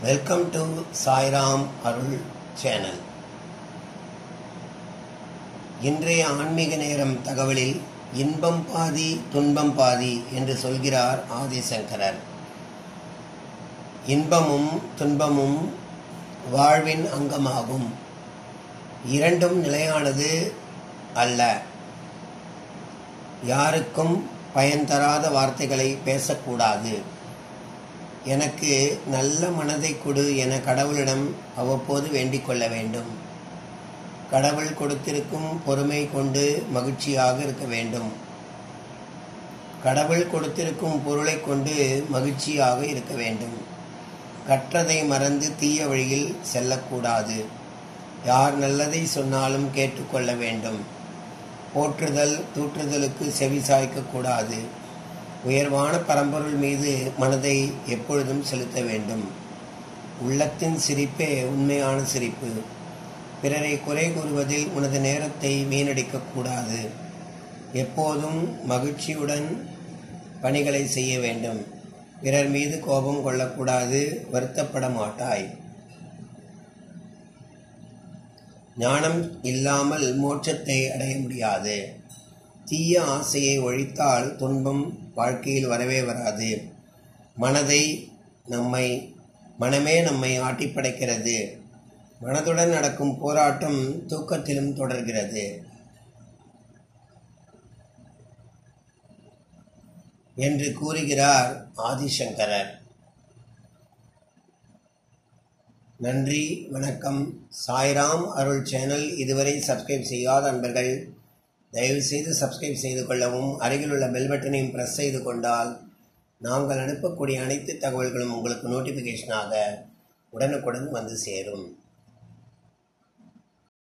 welcome to Sairam Arul channel இன்றைய ஆன்மீக நேரம் தகவலில் இன்பம் பாதி துன்பம் பாதி என்று சொல்கிறார் ஆதிசங்கரர் இன்பமும் துன்பமும் வாழ்வின் அங்கமாகும் இரண்டும் நிலையானது அல்ல யாருக்கும் பயன் தராத வார்த்தைகளை பேசக்கூடாது எனக்கு நல்ல மனதை கொடு என கடவுளிடம் அவ்வப்போது வேண்டிக் கொள்ள வேண்டும் கடவுள் கொடுத்திருக்கும் பொறுமை கொண்டு மகிழ்ச்சியாக இருக்க வேண்டும் கடவுள் கொடுத்திருக்கும் பொருளை கொண்டு மகிழ்ச்சியாக இருக்க வேண்டும் கற்றதை மறந்து தீய வழியில் செல்லக்கூடாது யார் நல்லதை சொன்னாலும் கேட்டுக்கொள்ள வேண்டும் போற்றுதல் தூற்றுதலுக்கு செவி சாய்க்கக்கூடாது உயர்வான பரம்பொருள் மீது மனதை எப்பொழுதும் செலுத்த வேண்டும் உள்ளத்தின் சிரிப்பே உண்மையான சிரிப்பு பிறரை குறை கூறுவதில் உனது நேரத்தை வீணடிக்கக்கூடாது எப்போதும் மகிழ்ச்சியுடன் பணிகளை செய்ய வேண்டும் பிறர் மீது கோபம் கொள்ளக்கூடாது வருத்தப்பட மாட்டாய் ஞானம் இல்லாமல் மோட்சத்தை அடைய முடியாது தீய ஆசையை ஒழித்தால் துன்பம் வாழ்க்கையில் வரவே வராது மனதை நம்மை மனமே நம்மை ஆட்டிப்படைக்கிறது மனதுடன் நடக்கும் போராட்டம் தூக்கத்திலும் தொடர்கிறது என்று கூறுகிறார் ஆதிசங்கரர் நன்றி வணக்கம் சாய்ராம் அருள் சேனல் இதுவரை சப்ஸ்கிரைப் செய்யாத நண்பர்கள் தயவு செய்து சப்ஸ்கிரைப் செய்து கொள்ளவும் அருகில் உள்ள பெல் பட்டனையும் ப்ரெஸ் செய்து கொண்டால் நாங்கள் அனுப்பக்கூடிய அனைத்து தகவல்களும் உங்களுக்கு நோட்டிஃபிகேஷனாக உடனுக்குடன் வந்து சேரும்